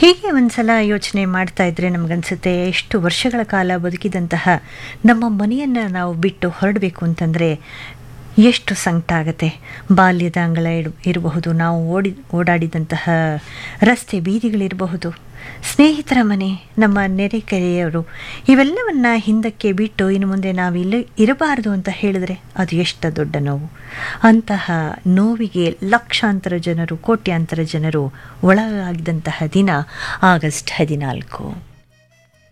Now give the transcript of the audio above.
ಹೀಗೆ ಒಂದ್ಸಲ ಯೋಚನೆ ಮಾಡ್ತಾ ಇದ್ರೆ ನಮಗನ್ಸುತ್ತೆ ಎಷ್ಟು ವರ್ಷಗಳ ಕಾಲ ಬದುಕಿದಂತಹ ನಮ್ಮ ಮನೆಯನ್ನು ನಾವು ಬಿಟ್ಟು ಹೊರಡಬೇಕು ಅಂತಂದರೆ ಎಷ್ಟು ಸಂಕಟ ಆಗುತ್ತೆ ಬಾಲ್ಯದ ಅಂಗಳ ಇಡ್- ಇರಬಹುದು ನಾವು ಓಡಿ ಓಡಾಡಿದಂತಹ ರಸ್ತೆ ಬೀದಿಗಳಿರಬಹುದು ಸ್ನೇಹಿತರ ಮನೆ ನಮ್ಮ ನೆರೆಕೆರೆಯವರು ಇವೆಲ್ಲವನ್ನ ಹಿಂದಕ್ಕೆ ಬಿಟ್ಟು ಇನ್ನು ಮುಂದೆ ನಾವು ಇಲ್ಲಿ ಇರಬಾರದು ಅಂತ ಹೇಳಿದ್ರೆ ಅದು ಎಷ್ಟು ದೊಡ್ಡ ನೋವು ಅಂತಹ ನೋವಿಗೆ ಲಕ್ಷಾಂತರ ಜನರು ಕೋಟ್ಯಾಂತರ ಜನರು ಒಳಗಾಗಿದ್ದಂತಹ ದಿನ ಆಗಸ್ಟ್ ಹದಿನಾಲ್ಕು